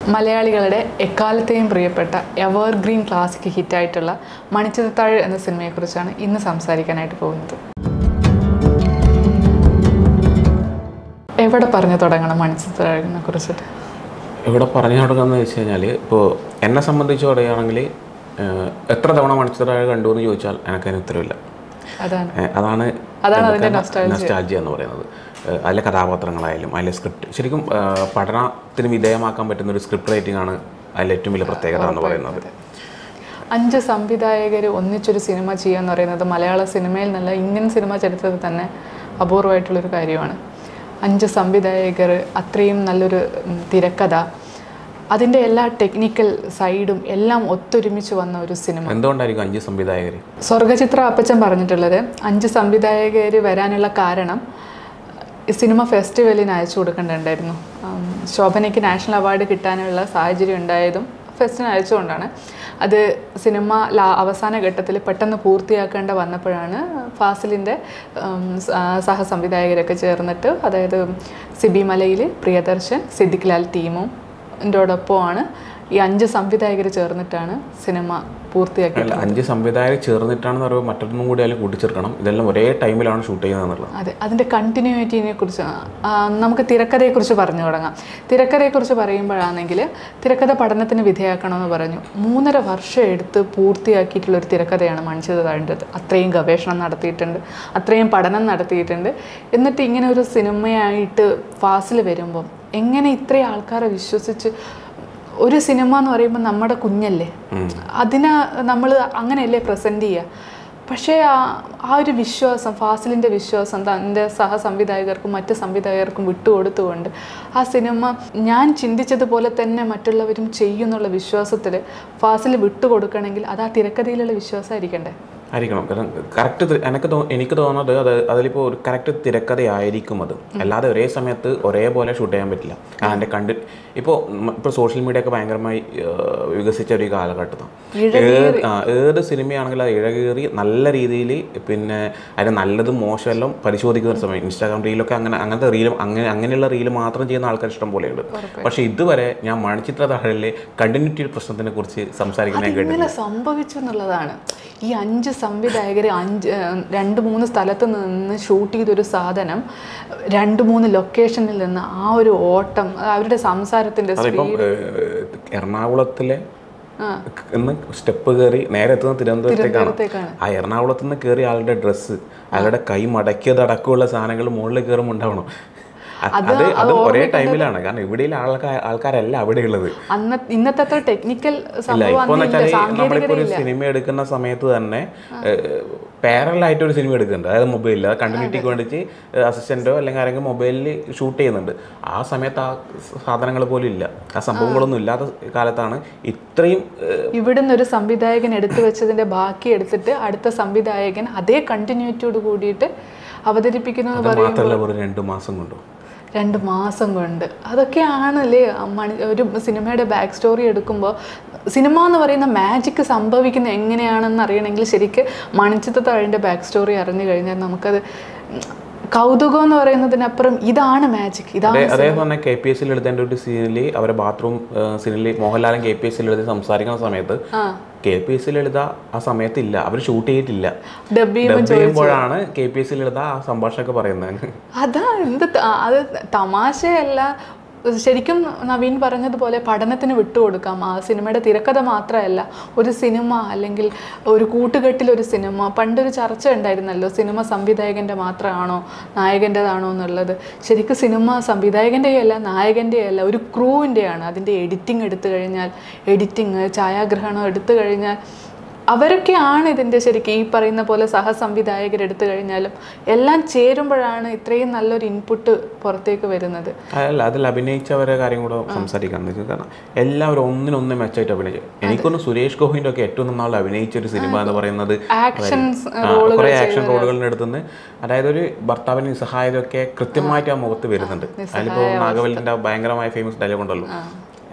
മലയാളികളുടെ എക്കാലത്തെയും പ്രിയപ്പെട്ട എവർഗ്രീൻ ക്ലാസിക് ഹിറ്റായിട്ടുള്ള മണിച്ചിത്രത്താഴ് എന്ന സിനിമയെക്കുറിച്ചാണ് ഇന്ന് സംസാരിക്കാനായിട്ട് പോകുന്നത് എവിടെ പറഞ്ഞു തുടങ്ങണം മണിച്ചിത്രത്താഴിനെ കുറിച്ചിട്ട് ഇവിടെ പറഞ്ഞു തുടങ്ങുന്നത് വെച്ച് കഴിഞ്ഞാൽ ഇപ്പോൾ എന്നെ സംബന്ധിച്ച് പറയുകയാണെങ്കിൽ ഏഹ്, എത്ര തവണ മണിച്ചിത്രത്താഴ് കണ്ടു എന്ന് ചോദിച്ചാൽ എനിക്കതിന് ഉത്തരവില്ല അതാണ് ഏഹ്, അതാണ് അതാണ് അതിന്റെ nostalgia. നസ്റ്റാൾജിയ എന്ന് പറയുന്നത് ഏഹ്, അതിലെ കഥാപാത്രങ്ങളായാലും അതിലെ സ്ക്രിപ്റ്റ് ശരിക്കും ഏഹ്, പഠനത്തിന് വിധേയമാക്കാൻ പറ്റുന്ന ഒരു സ്ക്രിപ്റ്റ് റൈറ്റിംഗ് ആണ് അതിലെ ഏറ്റവും വലിയ പ്രത്യേകത എന്ന് പറയുന്നത് അഞ്ച് സംവിധായകർ ഒന്നിച്ചൊരു സിനിമ ചെയ്യുക എന്ന് പറയുന്നത് മലയാള സിനിമയിൽ നല്ല ഇന്ത്യൻ സിനിമ ചരിത്രത്തിൽ തന്നെ അപൂർവമായിട്ടുള്ളൊരു കാര്യമാണ് അഞ്ച് സംവിധായകർ അത്രയും നല്ലൊരു ഉം, തിരക്കഥ അതിൻ്റെ എല്ലാ ടെക്നിക്കൽ സൈഡും എല്ലാം ഒത്തൊരുമിച്ച് വന്ന ഒരു സിനിമ എന്തുകൊണ്ടായിരിക്കും അഞ്ച് സംവിധായകർ സ്വർഗചിത്ര അപ്പച്ചൻ പറഞ്ഞിട്ടുള്ളത് അഞ്ച് സംവിധായകർ വരാനുള്ള കാരണം ഈ സിനിമ ഫെസ്റ്റിവലിന് അയച്ചു കൊടുക്കേണ്ടതുണ്ടായിരുന്നു ഉം, ശോഭനയ്ക്ക് നാഷണൽ അവാർഡ് കിട്ടാനുള്ള സാഹചര്യം ഉണ്ടായതും ഫെസ്റ്റിന് അയച്ചുകൊണ്ടാണ് അത് സിനിമ ലാ അവസാന ഘട്ടത്തിൽ പെട്ടെന്ന് പൂർത്തിയാക്കേണ്ട വന്നപ്പോഴാണ് ഫാസിലിൻ്റെ ഉം, സ- ആ, സഹസംവിധായകരൊക്കെ ചേർന്നിട്ട് അതായത് സിബി മലയിൽ പ്രിയദർശൻ സിദ്ദിഖ് ലാൽ ടീമും ോടൊപ്പമാണ് ഈ അഞ്ച് സംവിധായകർ ചേർന്നിട്ടാണ് സിനിമ പൂർത്തിയാക്കിയത് അല്ല അഞ്ച് സംവിധായകർ ചേർന്നിട്ടാണെന്ന് പറയുമ്പോൾ മറ്റൊന്നും കൂടി അതിൽ കൂട്ടിച്ചേർക്കണം ഇതെല്ലാം ഒരേ ടൈമിലാണ് ഷൂട്ട് ചെയ്യുന്നത് എന്നുള്ളത് അതെ അതിൻ്റെ കണ്ടിന്യൂറ്റിനെ കുറിച്ച് ആ, നമുക്ക് തിരക്കഥയെക്കുറിച്ച് പറഞ്ഞു തുടങ്ങാം തിരക്കഥയെക്കുറിച്ച് പറയുമ്പോഴാണെങ്കിൽ തിരക്കഥ പഠനത്തിന് വിധേയമാക്കണമെന്ന് പറഞ്ഞു മൂന്നര വർഷം എടുത്ത് പൂർത്തിയാക്കിയിട്ടുള്ള ഒരു തിരക്കഥയാണ് മണിച്ചിത താഴേണ്ടത് അത്രയും ഗവേഷണം നടത്തിയിട്ടുണ്ട് അത്രയും പഠനം നടത്തിയിട്ടുണ്ട് എന്നിട്ട് ഇങ്ങനെ ഒരു സിനിമയായിട്ട് ഫാസിൽ വരുമ്പം എങ്ങനെ ഇത്രയും ആൾക്കാരെ വിശ്വസിച്ച് ഒരു സിനിമ എന്ന് പറയുമ്പോൾ നമ്മുടെ കുഞ്ഞല്ലേ അതിനെ നമ്മൾ അങ്ങനെയല്ലേ പ്രസൻറ്റ് ചെയ്യുക പക്ഷേ ആ ആ ഒരു വിശ്വാസം ഫാസിലിൻ്റെ വിശ്വാസം തൻ്റെ സഹസംവിധായകർക്കും മറ്റ് സംവിധായകർക്കും വിട്ടുകൊടുത്തുകൊണ്ട് ആ സിനിമ ഞാൻ ചിന്തിച്ചതുപോലെ തന്നെ മറ്റുള്ളവരും ചെയ്യുന്നുള്ള വിശ്വാസത്തിൽ ഫാസിൽ വിട്ടുകൊടുക്കണമെങ്കിൽ അത് ആ തിരക്കഥയിലുള്ള വിശ്വാസമായിരിക്കണ്ടേ ആയിരിക്കണം കാരണം കറക്റ്റ് എനിക്ക് തോ എനിക്ക് തോന്നുന്നത് അത് അതിലിപ്പോൾ ഒരു കറക്റ്റ് തിരക്കഥയായിരിക്കും അത് അല്ലാതെ ഒരേ സമയത്ത് ഒരേപോലെ ഷൂട്ട് ചെയ്യാൻ പറ്റില്ല കാരണം എൻ്റെ കണ്ട് ഇപ്പോൾ ഇപ്പോൾ സോഷ്യൽ മീഡിയ ഒക്കെ ഭയങ്കരമായി ഏഹ്, വികസിച്ച ഒരു കാലഘട്ടത്താണ് ഏത് ആ, ഏത് സിനിമയാണെങ്കിലും അത് ഇഴകേറി നല്ല രീതിയിൽ പിന്നെ അതിന് നല്ലതും മോശമെല്ലാം പരിശോധിക്കുന്ന ഒരു സമയം ഇൻസ്റ്റാഗ്രാം റീലൊക്കെ അങ്ങനെ അങ്ങനത്തെ റീലും അങ്ങനെ അങ്ങനെയുള്ള റീല് മാത്രം ചെയ്യുന്ന ആൾക്കാർ ഇഷ്ടം പോലെയുണ്ട് പക്ഷേ ഇതുവരെ ഞാൻ മണിച്ചിത്ര താഴലിലെ കണ്ടിന്യൂറ്റി പ്രശ്നത്തിനെ കുറിച്ച് സംസാരിക്കുന്ന ഞാൻ കേട്ടിട്ടില്ല ഇങ്ങനെ സംഭവിച്ചു എന്നുള്ളതാണ് ഈ അഞ്ച് സംവിധായകർ അഞ്ച് ഏഹ്, രണ്ട് മൂന്ന് സ്ഥലത്ത് നിന്ന് ഷൂട്ട് ചെയ്തൊരു സാധനം രണ്ട് മൂന്ന് ലൊക്കേഷനിൽ നിന്ന് ആ ഒരു ഓട്ടം അവരുടെ സംസാരത്തിൻ്റെ അതിപ്പം ഏഹ്, എറണാകുളത്തിലെ ആ. ഇന്ന് സ്റ്റെപ്പ് കയറി നേരെ എത്തുന്ന തിരുവനന്തപുരത്തേക്കാണ് തിരുവനന്തപുരത്തേക്കാണ്. ആ എറണാകുളത്ത് നിന്ന് കയറിയ ആളുടെ ഡ്രസ്സ് അയാളുടെ കൈ മടക്കിയത് അടക്കമുള്ള സാധനങ്ങൾ മുകളിൽ കയറുമ്പോൾ ഉണ്ടാവണം അ- അത് അത് ഒരേ ടൈമിലാണ് കാരണം ഇവിടെയുള്ള ആൾക്കാർ ആൾക്കാരല്ല അവിടെ ഉള്ളത് അന്ന ഇന്നത്തെ അത്ര ടെക്നിക്കൽ ഇല്ല സംഭവം ഇപ്പൊ അന്നില്ല വെച്ചാൽ സാങ്കേതികത നമ്മളിപ്പോ ഒരു സിനിമ എടുക്കുന്ന സമയത്ത് തന്നെ പാരലായിട്ട് ഒരു സിനിമ എടുക്കുന്നുണ്ട് അതായത് മൊബൈലിൽ അത് കണ്ടിന്യൂറ്റിക്ക് വേണ്ടിയിട്ട് അസിസ്റ്റന്റോ അല്ലെങ്കിൽ ആരെങ്കിലും മൊബൈലിൽ ഷൂട്ട് ചെയ്യുന്നുണ്ട് ആ സമയത്ത് ആ സാധനങ്ങൾ പോലും ഇല്ല ആ സംഭവങ്ങളൊന്നും ഇല്ലാത്ത കാലത്താണ് ഇത്രയും ഏഹ്, ഇവിടുന്ന് ഒരു സംവിധായകൻ എടുത്തു വെച്ചതിന്റെ ബാക്കി എടുത്തിട്ട് അടുത്ത സംവിധായകൻ അതേ കണ്ടിന്യൂറ്റിയോട് കൂടിയിട്ട് അവതരിപ്പിക്കുന്നു എന്ന് അത് പറയും മാത്രമല്ല ഒരു രണ്ട് മാസം കൊണ്ടു രണ്ട് മാസം കൊണ്ട് അതൊക്കെയാണല്ലേ ആ മണി ഒരു സിനിമയുടെ ബാക്ക് സ്റ്റോറി എടുക്കുമ്പോൾ സിനിമ എന്ന് പറയുന്ന മാജിക്ക് സംഭവിക്കുന്ന എങ്ങനെയാണെന്ന് അറിയണമെങ്കിൽ ശരിക്ക് മണിച്ചിത്ത താഴിൻ്റെ ബാക്ക് സ്റ്റോറി അറിഞ്ഞു കഴിഞ്ഞാൽ നമുക്കത് കൗതുകം എന്ന് പറയുന്നതിനപ്പുറം ഇതാണ് മാജിക് ഇതാണ് അതേ അതേപോലെ തന്നെ കെ പി എസ് സിയിൽ എടുത്തേണ്ട ഒരു സീനിൽ അവരെ ബാത്റൂം സീനിൽ മോഹൻലാലും കെ പി എസ് സിയിൽ എഴുതി സംസാരിക്കുന്ന സമയത്ത് കെ പി എസ് സിയിൽ എഴുതാ ആ സമയത്ത് ഇല്ല അവർ ഷൂട്ട് ചെയ്തിട്ടില്ല ഡബ്ബി ഡബ് ചെയ്യുമ്പോഴാണ് കെ പി എസ് സിയിൽ എഴുതാ ആ സംഭാഷണമൊക്കെ പറയുന്നത് അതാ എന്ത് ത- അത് തമാശയല്ല ശരിക്കും നവീൻ പറഞ്ഞതുപോലെ പഠനത്തിന് വിട്ടുകൊടുക്കാം ആ സിനിമയുടെ തിരക്കഥ മാത്രമല്ല ഒരു സിനിമ അല്ലെങ്കിൽ ഒരു കൂട്ടുകെട്ടിൽ ഒരു സിനിമ പണ്ടൊരു ചർച്ച ഉണ്ടായിരുന്നല്ലോ സിനിമ സംവിധായകൻ്റെ മാത്രമാണോ നായകൻ്റെതാണോ എന്നുള്ളത് ശരിക്കും സിനിമ സംവിധായകൻ്റെയും അല്ല നായകൻ്റെയും അല്ല ഒരു ക്രൂവിൻ്റെയാണ് അതിൻ്റെ എഡിറ്റിംഗ് എടുത്തു കഴിഞ്ഞാൽ എഡിറ്റിംഗ് ഛായാഗ്രഹണം എടുത്തു കഴിഞ്ഞാൽ അവരൊക്കെയാണ് ഇതിൻ്റെ ശരിക്കും ഈ പറയുന്ന പോലെ സഹസംവിധായകർ എടുത്തു കഴിഞ്ഞാലും എല്ലാം ചേരുമ്പോഴാണ് ഇത്രയും നല്ലൊരു ഇൻപുട്ട് പുറത്തേക്ക് വരുന്നത് അല്ല അതിൽ അഭിനയിച്ചവരെ കാര്യം കൂടെ സംസാരിക്കാൻ കാരണം എല്ലാവരും ഒന്നിനൊന്ന് മെച്ചമായിട്ട് അഭിനയിച്ചു എനിക്കൊന്ന് സുരേഷ് ഗോവിന്റെ ഒക്കെ ഏറ്റവും നന്നാൾ അഭിനയിച്ച ഒരു സിനിമ എന്ന് പറയുന്നത് ആക്ഷൻസ് കുറെ ആക്ഷൻ റോളുകളുടെ അടുത്തുനിന്ന് അതായത് ഒരു ഭർത്താവിന് നിസ്സഹായതയൊക്കെ കൃത്യമായിട്ട് ആ മുഖത്ത് വരുന്നുണ്ട് അതിലിപ്പോ നാഗവലിന്റെ ഭയങ്കരമായ ഫേമസ് ഡയലോഗ് ഉണ്ടല്ലോ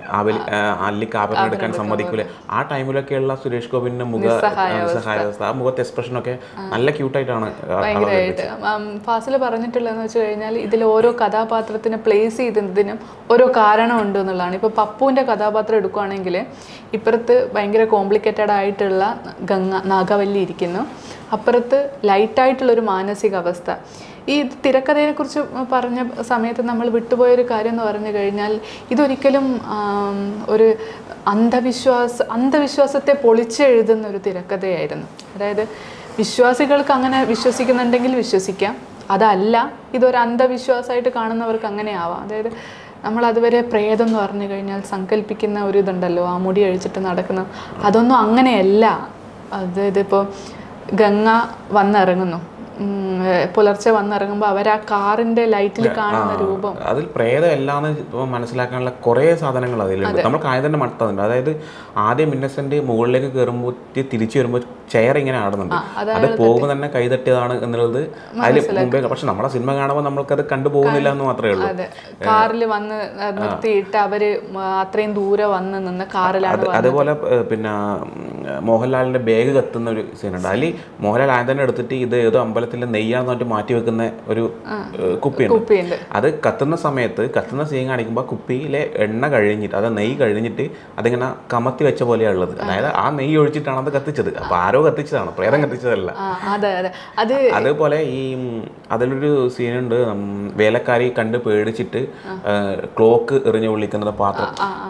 അവലി അല്ലിക്ക് ആഭരണം എടുക്കാൻ സമ്മതിക്കൂല ആ ടൈമിലൊക്കെയുള്ള സുരേഷ് ഗോപിന്റെ മുഖ സഹായാവസ്ഥ ആ മുഖത്തെ എക്സ്പ്രഷനൊക്കെ നല്ല ക്യൂട്ടായിട്ടാണ് ഭയങ്കരമായിട്ട് ഫാസിൽ പറഞ്ഞിട്ടുള്ളതെന്ന് വെച്ച് കഴിഞ്ഞാൽ ഇതിൽ ഓരോ കഥാപാത്രത്തിനെ പ്ലേസ് ചെയ്തതിനും ഓരോ കാരണമുണ്ട് എന്നുള്ളതാണ് ഇപ്പോൾ പപ്പുവിൻ്റെ കഥാപാത്രം എടുക്കുകയാണെങ്കിൽ ഇപ്പുറത്ത് ഭയങ്കര കോംപ്ലിക്കേറ്റഡ് ആയിട്ടുള്ള ഗംഗ നാഗവല്ലി ഇരിക്കുന്നു അപ്പുറത്ത് ലൈറ്റായിട്ടുള്ളൊരു മാനസികാവസ്ഥ ഈ തിരക്കഥയെക്കുറിച്ച് പറഞ്ഞ സമയത്ത് നമ്മൾ വിട്ടുപോയൊരു കാര്യം എന്ന് പറഞ്ഞു കഴിഞ്ഞാൽ ഇതൊരിക്കലും ആം, ഒരു അന്ധവിശ്വാസ അന്ധവിശ്വാസത്തെ പൊളിച്ചെഴുതുന്ന ഒരു തിരക്കഥയായിരുന്നു അതായത് വിശ്വാസികൾക്ക് അങ്ങനെ വിശ്വസിക്കുന്നുണ്ടെങ്കിൽ വിശ്വസിക്കാം അതല്ല ഇതൊരു അന്ധവിശ്വാസമായിട്ട് കാണുന്നവർക്ക് അങ്ങനെ ആവാം അതായത് നമ്മൾ അതുവരെ പ്രേതം എന്ന് പറഞ്ഞു കഴിഞ്ഞാൽ സങ്കല്പിക്കുന്ന ഒരു ഇതുണ്ടല്ലോ ആ മുടി അഴിച്ചിട്ട് നടക്കുന്ന അതൊന്നും അങ്ങനെയല്ല അതായത് ഇപ്പോൾ ഗംഗ വന്നിറങ്ങുന്നു ഉം, ഏഹ് പുലർച്ചെ വന്നിറങ്ങുമ്പോൾ അവർ ആ കാറിന്റെ ലൈറ്റിൽ കാണുന്ന രൂപം അതിൽ പ്രേതം എല്ലാന്ന് ഇപ്പൊ മനസ്സിലാക്കാനുള്ള കുറേ സാധനങ്ങൾ അതിലുണ്ട് നമ്മൾ കായതിന്റെ മട്ടുന്നുണ്ട് അതായത് ആദ്യം ഇന്നസെന്റ് മുകളിലേക്ക് കയറുമ്പോൾ തിരിച്ചു വരുമ്പോൾ ചെയർ ഇങ്ങനെ ആടുന്നുണ്ട് അത് പോകുമ്പോൾ തന്നെ കൈതട്ടിയതാണ് എന്നുള്ളത് അതിൽ മുമ്പേ പക്ഷെ നമ്മുടെ സിനിമ കാണുമ്പോൾ നമ്മൾക്കത് കണ്ടുപോകുന്നില്ല എന്ന് മാത്രമേ ഉള്ളൂ അതെ കാറിൽ വന്ന് നിർത്തിയിട്ട് അവര് അത്രയും ദൂരെ വന്ന് നിന്ന് കാറിലാണ് അത് അതുപോലെ ഏഹ്, പിന്നെ ഉം, മോഹൻലാലിന്റെ ബാഗ് കത്തുന്ന ഒരു സീനുണ്ട് അതിൽ മോഹൻലാൽ ആദ്യം തന്നെ എടുത്തിട്ട് ഇത് ഏതോ അമ്പലത്തിലെ നെയ്യാന്ന് പറഞ്ഞിട്ട് മാറ്റി വെക്കുന്ന ഒരു ഏഹ്, കുപ്പിയുണ്ട് കുപ്പിയുണ്ട് അത് കത്തുന്ന സമയത്ത് കത്തുന്ന സീൻ കാണിക്കുമ്പോൾ കുപ്പിയിലെ എണ്ണ കഴിഞ്ഞിട്ട് അത് നെയ്യ് കഴിഞ്ഞിട്ട് അതിങ്ങനെ കമത്തി വെച്ച പോലെയാണ് ഉള്ളത് അതായത് ആ നെയ്യ് ഒഴിച്ചിട്ടാണ് അത് കത്തിച്ചത് അപ്പൊ ആരോ കത്തിച്ചതാണ് പ്രേതം കത്തിച്ചതല്ല ആ അതെ അതെ അത് അതുപോലെ ഈ ഉം, അതിലൊരു സീനുണ്ട് ഉം, വേലക്കാരി കണ്ട് പേടിച്ചിട്ട് ക്ലോക്ക് എറിഞ്ഞു വിളിക്കുന്നത് പാത്രം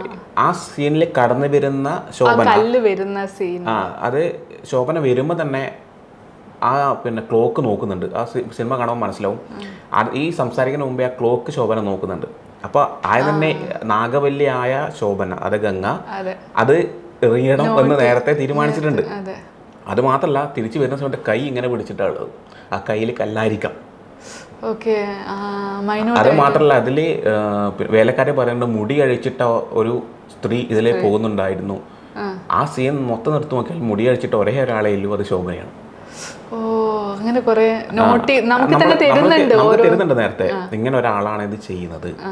ആ സീനിൽ കടന്നു വരുന്ന ശോഭന കല്ല് വരുന്ന സീൻ ആ അത് ശോഭന വരുമ്പോൾ തന്നെ ആ പിന്നെ ക്ലോക്ക് നോക്കുന്നുണ്ട് ആ സി- സിനിമ കാണുമ്പോൾ മനസ്സിലാവും അത് ഈ സംസാരിക്കുന്ന മുമ്പേ ആ ക്ലോക്ക് ശോഭന നോക്കുന്നുണ്ട് അപ്പൊ ആദ്യം തന്നെ നാഗവല്ലിയായ ശോഭന അത് ഗംഗ അതെ അത് എറിയണം എന്ന് നേരത്തെ തീരുമാനിച്ചിട്ടുണ്ട് അതെ അത് മാത്രമല്ല തിരിച്ചു വരുന്ന സമയത്ത് കൈ ഇങ്ങനെ പിടിച്ചിട്ടാണ് ഉള്ളത് ആ കയ്യിൽ കല്ലായിരിക്കാം ഓക്കെ മൈനോ അത് മാത്രമല്ല അതിൽ വേലക്കാരെ പറയുന്നത് മുടി അഴിച്ചിട്ട ഒരു സ്ത്രീ ഇതിലേ പോകുന്നുണ്ടായിരുന്നു ആ സീൻ മൊത്തം നിർത്തി നോക്കിയാൽ മുടി അഴിച്ചിട്ട് ഒരേ ഒരാളെ ഉള്ളൂ അത് ശോഭനയാണ് ഓ അങ്ങനെ കുറെ നോട്ടി നമുക്ക് തന്നെ നമ്മൾ- തരുന്നുണ്ട് നമുക്ക് ഓരോ തരുന്നുണ്ട് നേരത്തെ ഇങ്ങനെ ഒരാളാണ് ഇത് ചെയ്യുന്നത് ആ.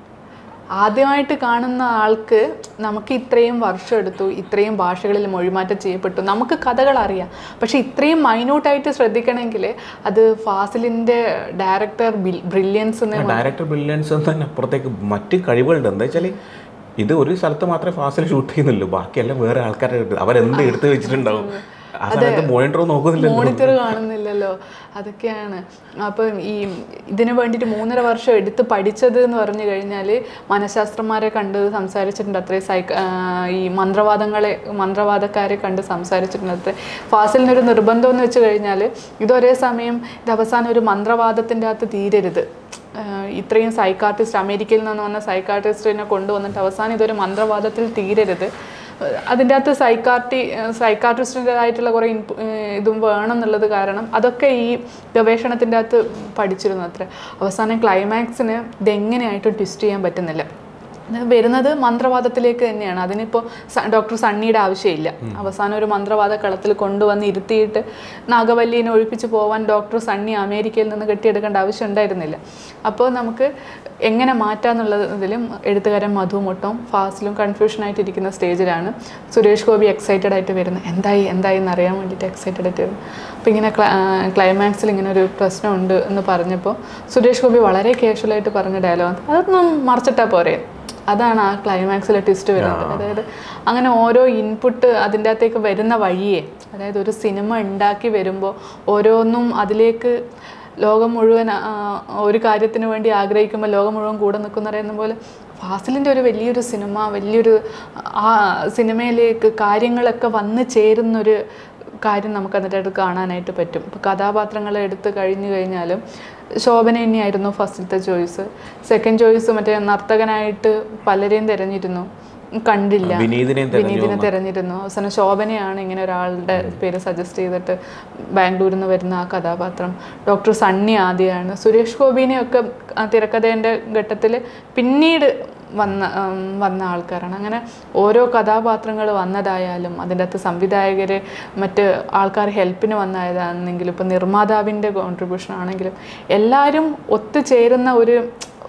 ആദ്യമായിട്ട് കാണുന്ന ആൾക്ക് നമുക്ക് ഇത്രയും വർഷം എടുത്തു ഇത്രയും ഭാഷകളിൽ മൊഴിമാറ്റം ചെയ്യപ്പെട്ടു നമുക്ക് കഥകൾ അറിയാം പക്ഷെ ഇത്രയും മൈന്യൂട്ടായിട്ട് ശ്രദ്ധിക്കണമെങ്കിൽ അത് ഫാസിലിൻ്റെ ഡയറക്ടർ ബ്രില്യൻസ് ഡയറക്ടർ ബ്രില്യൻസ് തന്നെ അപ്പുറത്തേക്ക് മറ്റ് കഴിവുകളുണ്ട് എന്താ വെച്ചാൽ ഇത് ഒരു സ്ഥലത്ത് മാത്രമേ ഫാസിൽ ഷൂട്ട് ചെയ്യുന്നുള്ളൂ ബാക്കിയെല്ലാം വേറെ ആൾക്കാരെ എടുത്ത് അവരെന്ത് എടുത്ത് വെച്ചിട്ടുണ്ടാവും ആ സമയത്ത് മോണിറ്റർ നോക്കുന്നില്ലല്ലോ മോണിറ്റർ കാണുന്നില്ലല്ലോ അതൊക്കെയാണ് അപ്പം ഈ ഇതിന് വേണ്ടിയിട്ട് മൂന്നര വർഷം എടുത്ത് പഠിച്ചത് എന്ന് പറഞ്ഞു കഴിഞ്ഞാൽ മനഃശാസ്ത്രന്മാരെ കണ്ട് സംസാരിച്ചിട്ടുണ്ട് അത്രയും സൈക്ക ആ, ഈ മന്ത്രവാദങ്ങളെ മന്ത്രവാദക്കാരെ കണ്ട് സംസാരിച്ചിട്ടുണ്ട് അത്ര ഫാസിലിനൊരു നിർബന്ധം എന്ന് വെച്ച് കഴിഞ്ഞാൽ ഇതൊരേ സമയം ഇത് അവസാനം ഒരു മന്ത്രവാദത്തിൻ്റെ അകത്ത് തീരരുത് ആഹ് ഇത്രയും സൈക്കാർട്ടിസ്റ്റ് അമേരിക്കയിൽ നിന്ന് വന്ന സൈക്കാർട്ടിസ്റ്റിനെ കൊണ്ടുവന്നിട്ട് അവസാനം ഇതൊരു മന്ത്രവാദത്തിൽ തീരരുത് ആഹ് അതിൻ്റെ അകത്ത് സൈക്കാർട്ടി സൈക്കാർട്ടിസ്റ്റിൻ്റെതായിട്ടുള്ള കുറേ ഇൻപു ഏഹ് ഇതും വേണം എന്നുള്ളത് കാരണം അതൊക്കെ ഈ ഗവേഷണത്തിൻ്റെ അകത്ത് പഠിച്ചിരുന്നു അത്ര അവസാനം ക്ലൈമാക്സിന് ഇതെങ്ങനെയായിട്ടും ട്വിസ്റ്റ് ചെയ്യാൻ പറ്റുന്നില്ല ഇത് വരുന്നത് മന്ത്രവാദത്തിലേക്ക് തന്നെയാണ് അതിനിപ്പോൾ ഡോക്ടർ സണ്ണിയുടെ ആവശ്യമില്ല അവസാനം ഒരു മന്ത്രവാദ കളത്തിൽ കൊണ്ടുവന്ന് ഇരുത്തിയിട്ട് നാഗവല്ലിനെ ഒഴിപ്പിച്ച് പോവാൻ ഡോക്ടർ സണ്ണി അമേരിക്കയിൽ നിന്ന് കെട്ടിയെടുക്കേണ്ട ആവശ്യം ഉണ്ടായിരുന്നില്ല അപ്പോൾ നമുക്ക് എങ്ങനെ മാറ്റാന്നുള്ളതിലും എഴുത്തുകാരൻ മധുമൊട്ടും ഫാസിലും കൺഫ്യൂഷനായിട്ടിരിക്കുന്ന സ്റ്റേജിലാണ് സുരേഷ് ഗോപി എക്സൈറ്റഡ് ആയിട്ട് വരുന്നത് എന്തായി എന്തായി എന്ന് അറിയാൻ വേണ്ടിയിട്ട് എക്സൈറ്റഡ് ആയിട്ട് വരുന്നത് അപ്പോൾ ഇങ്ങനെ ക്ലൈമാക്സിൽ ഇങ്ങനെ ഒരു പ്രശ്നമുണ്ട് എന്ന് പറഞ്ഞപ്പോൾ സുരേഷ് ഗോപി വളരെ കാഷ്വലായിട്ട് പറഞ്ഞ ഡയലോഗ് അതൊന്നും മറച്ചിട്ടാ പോരെ അതാണ് ആ ക്ലൈമാക്സിലെ ട്വിസ്റ്റ് വരുന്നത് അതായത് അങ്ങനെ ഓരോ ഇൻപുട്ട് അതിൻ്റെ അകത്തേക്ക് വരുന്ന വഴിയെ അതായത് ഒരു സിനിമ ഉണ്ടാക്കി വരുമ്പോൾ ഓരോന്നും അതിലേക്ക് ലോകം മുഴുവൻ ആ, ഒരു കാര്യത്തിന് വേണ്ടി ആഗ്രഹിക്കുമ്പോൾ ലോകം മുഴുവൻ കൂടെ നിൽക്കുന്ന പറയുന്ന പോലെ ഫാസിലിൻ്റെ ഒരു വലിയൊരു സിനിമ വലിയൊരു ആ സിനിമയിലേക്ക് കാര്യങ്ങളൊക്കെ വന്നു ചേരുന്നൊരു കാര്യം നമുക്ക് അതിൻ്റെ അടുത്ത് കാണാനായിട്ട് പറ്റും ഇപ്പോൾ കഥാപാത്രങ്ങളെ എടുത്ത് കഴിഞ്ഞു കഴിഞ്ഞാലും ശോഭന തന്നെയായിരുന്നു ഫസ്റ്റത്തെ ചോയ്സ് സെക്കൻഡ് ചോയ്സ് മറ്റേ നർത്തകനായിട്ട് പലരെയും തിരഞ്ഞിരുന്നു കണ്ടില്ല വിനീതിനെയും തെരഞ്ഞു വിനീതിനെ തിരഞ്ഞിരുന്നു അവസാനം ശോഭനയാണ് ഇങ്ങനെ ഒരാളുടെ പേര് സജസ്റ്റ് ചെയ്തിട്ട് ബാംഗ്ലൂരിൽ നിന്ന് വരുന്ന ആ കഥാപാത്രം ഡോക്ടർ സണ്ണി ആദ്യമാണ് സുരേഷ് ഗോപിനെയൊക്കെ ആ തിരക്കഥേൻ്റെ ഘട്ടത്തിൽ പിന്നീട് വന്ന ഉം, വന്ന ആൾക്കാരാണ് അങ്ങനെ ഓരോ കഥാപാത്രങ്ങൾ വന്നതായാലും അതിൻ്റെ അകത്ത് സംവിധായകർ മറ്റ് ആൾക്കാർ ഹെൽപ്പിന് വന്നതാണെന്നെങ്കിലും ഇപ്പോൾ നിർമ്മാതാവിൻ്റെ കോൺട്രിബ്യൂഷൻ ആണെങ്കിലും എല്ലാവരും ഒത്തുചേരുന്ന ഒരു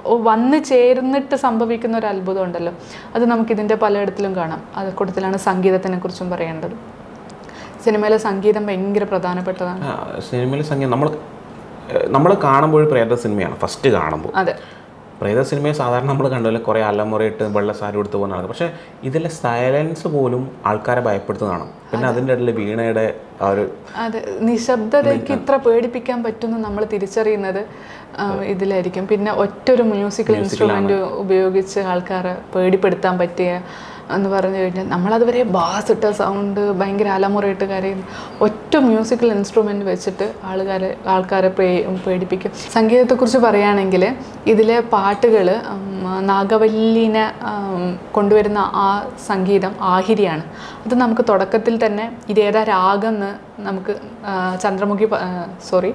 ഒ- വന്ന് ചേർന്നിട്ട് സംഭവിക്കുന്ന ഒരു അത്ഭുതം ഉണ്ടല്ലോ അത് നമുക്ക് ഇതിൻ്റെ പലയിടത്തിലും കാണാം അത് കൂട്ടത്തിലാണ് സംഗീതത്തിനെ കുറിച്ചും പറയേണ്ടത് സിനിമയിലെ സംഗീതം ഭയങ്കര പ്രധാനപ്പെട്ടതാണ് ആ, സിനിമയിൽ സംഗീതം നമ്മൾ നമ്മൾ കാണുമ്പോൾ പ്രേത സിനിമയാണ് ഫസ്റ്റ് കാണുമ്പോൾ അതെ പ്രേത സിനിമയെ സാധാരണ നമ്മൾ കണ്ടല്ലോ കുറേ അലമുറയിട്ട് വെള്ള സാരി എടുത്ത് പോകുന്ന ആൾക്കാർ പക്ഷേ ഇതിലെ സൈലൻസ് പോലും ആൾക്കാരെ ഭയപ്പെടുത്തുന്നതാണ് പിന്നെ അതിൻ്റെ ഇടയിൽ വീണയുടെ ആ ഒരു അതെ നിശബ്ദതയ്ക്ക് ഇത്ര പേടിപ്പിക്കാൻ പറ്റുമെന്ന് നമ്മൾ തിരിച്ചറിയുന്നത് ആ, ഇതിലായിരിക്കും പിന്നെ ഒറ്റൊരു മ്യൂസിക്കൽ ഇൻസ്ട്രുമെന്റ് ഉപയോഗിച്ച് ആൾക്കാരെ പേടിപ്പെടുത്താൻ പറ്റിയ എന്ന് പറഞ്ഞു കഴിഞ്ഞാൽ നമ്മളതുവരെ ബാസ് ഇട്ട സൗണ്ട് ഭയങ്കര അലമുറയിട്ട് കരയും ഒറ്റ മ്യൂസിക്കൽ ഇൻസ്ട്രുമെന്റ് വെച്ചിട്ട് ആൾക്കാരെ ആൾക്കാരെ പേ പേടിപ്പിക്കും സംഗീതത്തെക്കുറിച്ച് പറയുകയാണെങ്കിൽ ഇതിലെ പാട്ടുകൾ നാഗവല്ലിനെ ഉം, കൊണ്ടുവരുന്ന ആ സംഗീതം ആഹിരിയാണ് അത് നമുക്ക് തുടക്കത്തിൽ തന്നെ ഇതേതാ രാഗം എന്ന് നമുക്ക് ആ, ചന്ദ്രമുഖി സോറി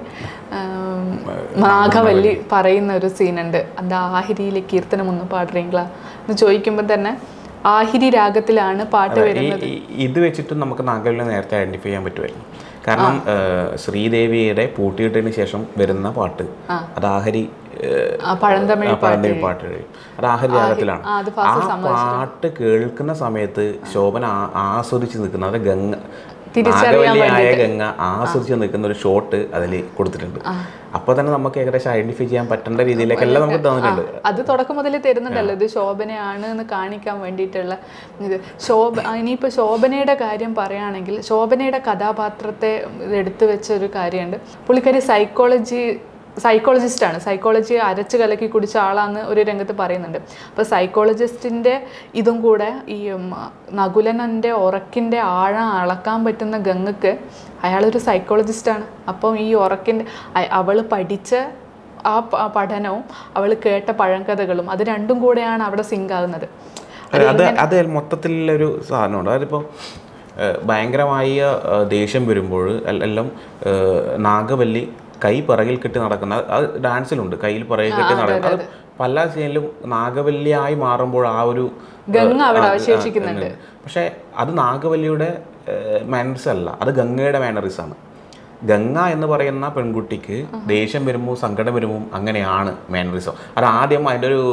നാഗവല്ലി പറയുന്ന ഒരു സീനുണ്ട് അത് ആഹിരിയിലെ കീർത്തനം ഒന്ന് പാടുறீங்களா എന്ന് ചോദിക്കുമ്പോൾ തന്നെ ആഹിരി രാഗത്തിലാണ് പാട്ട് വരുന്നത് ഈ- ഈ- ഇത് വെച്ചിട്ട് നമുക്ക് നാഗവല്ലിനെ നേരത്തെ ഐഡന്റിഫൈ ചെയ്യാൻ പറ്റുമായിരുന്നു കാരണം ആ, ശ്രീദേവിയുടെ പൂട്ടിയിട്ടതിന് ശേഷം വരുന്ന പാട്ട് അത് ആഹരി ആ പഴന്തമിഴ് പഴന്തമിഴ് പാട്ട് കഴിയും അത് ആഹരി രാഗത്തിലാണ് ആ, അത് ആ പാട്ട് കേൾക്കുന്ന സമയത്ത് ശോഭന ആ- ആസ്വദിച്ച് നിൽക്കുന്ന അത് ഗംഗ നാഗവല്ലിയായ ഗംഗ ആസ്വദിച്ച് നിൽക്കുന്ന ഒരു ഷോട്ട് അതിൽ കൊടുത്തിട്ടുണ്ട് അപ്പൊ തന്നെ നമുക്ക് ഏകദേശം ഐഡന്റിഫൈ ചെയ്യാൻ പറ്റേണ്ട രീതിയിലേക്കെല്ലാം നമുക്ക് തന്നിട്ടുണ്ട് അത് തുടക്കം മുതലേ തരുന്നുണ്ടല്ലോ ഇത് ശോഭനയാണ് എന്ന് കാണിക്കാൻ വേണ്ടിയിട്ടുള്ള ഇത് ശോഭ ഇനിയിപ്പോൾ ശോഭനയുടെ കാര്യം പറയുകയാണെങ്കിൽ ശോഭനയുടെ കഥാപാത്രത്തെ എടുത്തു വെച്ച ഒരു കാര്യമുണ്ട് പുള്ളിക്കാരി സൈക്കോളജി സൈക്കോളജിസ്റ്റ് ആണ് സൈക്കോളജി അരച്ച് കലക്കി കുടിച്ച ആളാന്ന് ഒരു രംഗത്ത് പറയുന്നുണ്ട് അപ്പോൾ സൈക്കോളജിസ്റ്റിൻ്റെ ഇതും കൂടെ ഈ ഉം, നകുലനൻ്റെ ഉറക്കിൻ്റെ ആഴം അളക്കാൻ പറ്റുന്ന ഗംഗക്ക് അയാളൊരു സൈക്കോളജിസ്റ്റാണ് അപ്പം ഈ ഉറക്കിൻ്റെ അവൾ പഠിച്ച ആ പ- പഠനവും അവൾ കേട്ട പഴങ്കഥകളും അത് രണ്ടും കൂടെയാണ് അവിടെ സിങ്ക് ആകുന്നത് അതെ, അത് അത് മൊത്തത്തിലൊരു സാധനമുണ്ട് അതിപ്പോൾ ഭയങ്കരമായ ആ, ദേഷ്യം വരുമ്പോൾ എൽ- എല്ലാം ആ, നാഗവല്ലി കൈ പിറകിൽ കെട്ടി നടക്കുന്ന അത് ഡാൻസിലുണ്ട് കയ്യിൽ പിറകിൽ കെട്ടി നടക്കുന്ന അത് പല സീനിലും നാഗവല്ലിയായി മാറുമ്പോൾ ആ ഒരു ഗംഗ അവിടെ ആ, ആ, അവശേഷിക്കുന്നുണ്ട്. ഉണ്ട്. പക്ഷേ അത് നാഗവല്ലിയുടെ മാനറിസ് അല്ല അത് ഗംഗയുടെ മാനറിസ് ആണ് ഗംഗ എന്ന് പറയുന്ന പെൺകുട്ടിക്ക് ദേഷ്യം വരുമ്പോൾ സങ്കടം വരുമ്പോൾ അങ്ങനെയാണ് മാനറിസം അത് ആദ്യം അതിൻ്റെ ഒരു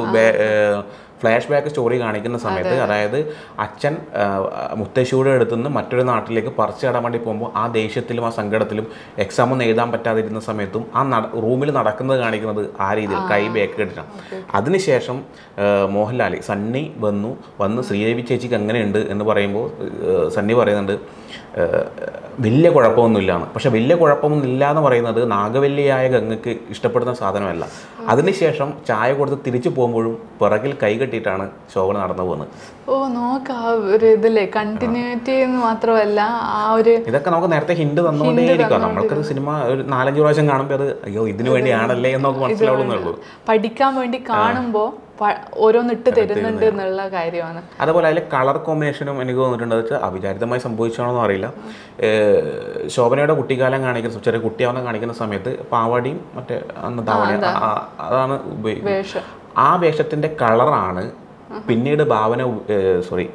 ഫ്ലാഷ് ബാക്ക് സ്റ്റോറി കാണിക്കുന്ന സമയത്ത് അതായത് അച്ഛൻ ആ, മുത്തശ്ശിയുടെ അടുത്ത് നിന്ന് മറ്റൊരു നാട്ടിലേക്ക് പറിച്ചു കടാൻ വേണ്ടി പോകുമ്പോൾ ആ ദേഷ്യത്തിലും ആ സങ്കടത്തിലും എക്സാം ഒന്നും എഴുതാൻ പറ്റാതിരുന്ന സമയത്തും ആ റൂമിൽ നടക്കുന്നത് കാണിക്കുന്നത് ആ രീതിയിൽ കൈ ബാക്ക് കെട്ടിട്ടാണ് അതിനുശേഷം ആ, മോഹൻലാൽ സണ്ണി വന്നു വന്ന് ശ്രീദേവി ചേച്ചിക്ക് എങ്ങനെയുണ്ട് എന്ന് പറയുമ്പോൾ ആ, സണ്ണി പറയുന്നുണ്ട് ആ, വലിയ കുഴപ്പമൊന്നുമില്ലാണ് പക്ഷെ വലിയ കുഴപ്പമൊന്നുമില്ല എന്ന് പറയുന്നത് നാഗവല്ലിയായ ഗംഗയ്ക്ക് ഇഷ്ടപ്പെടുന്ന സാധനമല്ല അതിനുശേഷം ചായ കൊടുത്ത് തിരിച്ചു പോകുമ്പോഴും പിറകിൽ കൈ കെട്ടിയിട്ടാണ് ശോഭന നടന്നു പോകുന്നത് ഓ നോക്ക് ആ ഒരു ഇതില്ലേ കണ്ടിന്യൂറ്റി എന്ന് മാത്രമല്ല ആ ഒരു ഇതൊക്കെ നമുക്ക് നേരത്തെ ഹിന്റ് തന്നുകൊണ്ടേയിരിക്കും നമ്മൾക്കത് സിനിമ ഒരു നാലഞ്ച് പ്രാവശ്യം കാണുമ്പോൾ അത് അയ്യോ ഇതിനു വേണ്ടിയാണല്ലേ എന്നൊക്കെ മനസ്സിലാവുന്നേ ഉള്ളൂ പഠിക്കാൻ വേണ്ടി കാണുമ്പോൾ ഓരോന്നിട്ട് തരുന്നുണ്ട് എന്നുള്ള കാര്യമാണ് അതുപോലെ അതിൽ കളർ കോമ്പിനേഷനും എനിക്ക് തോന്നിയിട്ടുണ്ട് അത് വെച്ചാൽ അവിചാരിതമായി സംഭവിച്ചാണോന്നും അറിയില്ല ഏഹ് ശോഭനയുടെ കുട്ടിക്കാലം കാണിക്കുന്ന ചെറിയ കുട്ടിയാവുന്ന കാണിക്കുന്ന സമയത്ത് പാവാടിയും മറ്റേ അന്ന് ധാവണി ആ- അതാണ് ഉപയോഗിക്കുന്നത് വേഷം ആ വേഷത്തിന്റെ കളറാണ് പിന്നീട് ഭാവന സോറി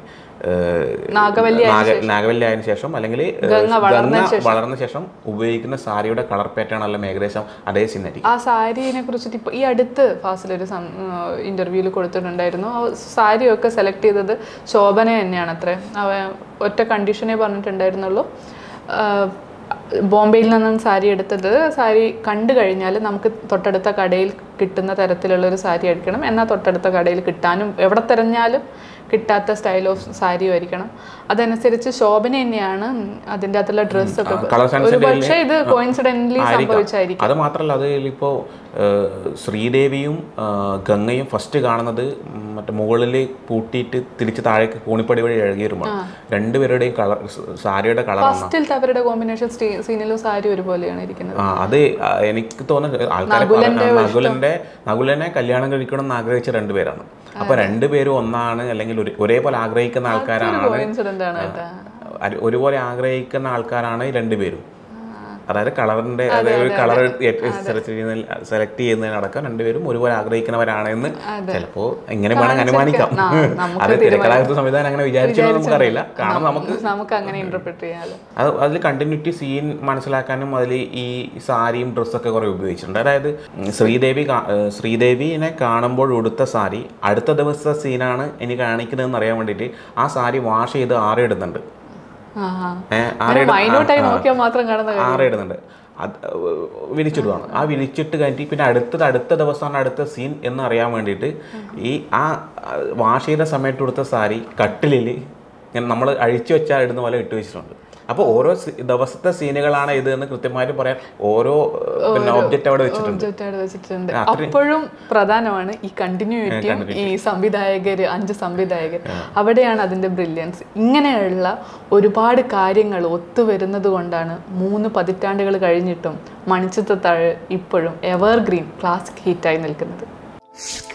നാഗവല്ലി നാഗവല്ലി ആയതിനു ശേഷം അല്ലെങ്കിൽ ഏഹ്, ഗംഗ വളർന്ന ഗംഗ വളർന്ന ശേഷം ഉപയോഗിക്കുന്ന സാരിയുടെ കളർ പാറ്റേൺ എല്ലാം ഏകദേശം അതേ സിന്നായിരിക്കും ആ സാരീനെ കുറിച്ചിട്ട് ഇപ്പോൾ ഈ അടുത്ത് ഫാസിലൊരു ഇൻ്റർവ്യൂവിൽ കൊടുത്തിട്ടുണ്ടായിരുന്നു ആ സാരിയൊക്കെ സെലക്ട് ചെയ്തത് ശോഭന തന്നെയാണ് അത്രേ അവ ഒറ്റ കണ്ടീഷനേ പറഞ്ഞിട്ടുണ്ടായിരുന്നുള്ളൂ ആ, ബോംബെയിൽ നിന്നും സാരി എടുത്തത് സാരി കണ്ടു കഴിഞ്ഞാൽ നമുക്ക് തൊട്ടടുത്ത കടയിൽ കിട്ടുന്ന തരത്തിലുള്ള ഒരു സാരി എടുക്കണം എന്നാൽ തൊട്ടടുത്ത കടയിൽ കിട്ടാനും എവിടെ തിരഞ്ഞാലും കിട്ടാത്ത സ്റ്റൈൽ ഓഫ് സാരി ആയിരിക്കണം അതനുസരിച്ച് ശോഭന തന്നെയാണ് അതിൻ്റെ അകത്തുള്ള ഡ്രസ്സൊക്കെ കളർ ഒരു പക്ഷേ ഇത് കോയിൻസിഡൻ്റലി സംഭവിച്ചായിരിക്കും അത് മാത്രമല്ല അത് ഇപ്പോൾ ശ്രീദേവിയും ആ, ഗംഗയും ഫസ്റ്റ് കാണുന്നത് ഉം, മറ്റേ മുകളിൽ പൂട്ടിയിട്ട് തിരിച്ച് താഴേക്ക് കൂണിപ്പടി വഴി ഇഴകി വരുമ്പോൾ രണ്ടുപേരുടെയും കളർ സാരിയുടെ കളർ ഫസ്റ്റിലത്തെ അവരുടെ കോമ്പിനേഷൻ സീനിലും സാരി ഒരുപോലെയാണ് ഇരിക്കുന്നത് ആ അത് ആ, എനിക്ക് തോന്നുന്നത് ആൾക്കാരെ പറഞ്ഞ- നകുലന്റെ നകുലനെ കല്യാണം കഴിക്കണം എന്ന് ആഗ്രഹിച്ച രണ്ടുപേരാണ് അപ്പൊ രണ്ടുപേരും ഒന്നാണ് അല്ലെങ്കിൽ ഒരു- ഒരേപോലെ ആഗ്രഹിക്കുന്ന ആൾക്കാരാണ് കോയിൻസിഡന്റ് ആണ് കേട്ടോ അരി- ഒരുപോലെ ആഗ്രഹിക്കുന്ന ആൾക്കാരാണ് ഈ രണ്ടുപേരും അതായത് കളറിന്റെ അതായത് ഒരു കളർ സെലക്ട് ചെയ്യുന്ന സെലക്ട് ചെയ്യുന്നതിനടക്കം രണ്ടുപേരും ഒരുപോലെ ആഗ്രഹിക്കുന്നവരാണ് എന്ന് ചിലപ്പോ ഇങ്ങനെ വേണമെങ്കിൽ അനുമാനിക്കാം ആ, നമുക്ക് അത് തിരക്കഥാകൃത്ത് സംവിധാനം അങ്ങനെ വിചാരിച്ചോ എന്ന് നമുക്കറിയില്ല കാരണം നമുക്ക് നമുക്ക് അങ്ങനെ ഇന്റർപ്രിറ്റ് ചെയ്യാലോ അത് അതിൽ കണ്ടിന്യൂറ്റി സീൻ മനസ്സിലാക്കാനും അതിൽ ഈ സാരിയും ഡ്രസ്സൊക്കെ കുറേ ഉപയോഗിച്ചിട്ടുണ്ട് അതായത് ഉം, ശ്രീദേവി കാ- ഏഹ് ശ്രീദേവിനെ കാണുമ്പോൾ ഉടുത്ത സാരി അടുത്ത ദിവസത്തെ സീനാണ് ഇനി കാണിക്കുന്നതെന്ന് അറിയാൻ വേണ്ടിയിട്ട് ആ സാരി വാഷ് ചെയ്ത് ആറിയിടുന്നുണ്ട് ആ ആ. ഏഹ് ആറിയിട മൈന്യൂട്ടായി നോക്കിയാൽ മാത്രം കാണുന്ന കാര്യം. ആറിയിടുന്നുണ്ട് അത് വിരിച്ചിടുവാണ് ആ വിരിച്ചിട്ട് കഴിഞ്ഞിട്ട് പിന്നെ അടുത്തത് അടുത്ത ദിവസമാണ് അടുത്ത സീൻ എന്ന് അറിയാൻ വേണ്ടിയിട്ട് ഈ ആ വാഷ് ചെയ്ത സമയത്ത് കൊടുത്ത സാരി കട്ടിലിൽ ഇങ്ങനെ നമ്മൾ അഴിച്ചു വെച്ചാൽ ഇടുന്ന പോലെ ഇട്ട് വെച്ചിട്ടുണ്ട് അപ്പോൾ ഓരോ സി- ദിവസത്തെ സീനുകളാണ് ഇത് എന്ന് കൃത്യമായിട്ട് പറയാൻ ഓരോ ഏഹ്, പിന്നെ ഒബ്ജക്റ്റ് അവിടെ വെച്ചിട്ടുണ്ട് Object ആയിട്ട് വെച്ചിട്ടുണ്ട് അപ്പോഴും പ്രധാനമാണ് ഈ കണ്ടിന്യൂറ്റിയും ഈ സംവിധായകര് അഞ്ച് സംവിധായകർ അവിടെയാണ് അതിന്റെ ബ്രില്യൻസ് ഇങ്ങനെയുള്ള ഒരുപാട് കാര്യങ്ങൾ ഒത്തുവരുന്നത് കൊണ്ടാണ് മൂന്ന് പതിറ്റാണ്ടുകൾ കഴിഞ്ഞിട്ടും മണിച്ചിത്രത്താഴ് ഇപ്പോഴും എവർഗ്രീൻ ക്ലാസിക് ഹിറ്റായി നിൽക്കുന്നത്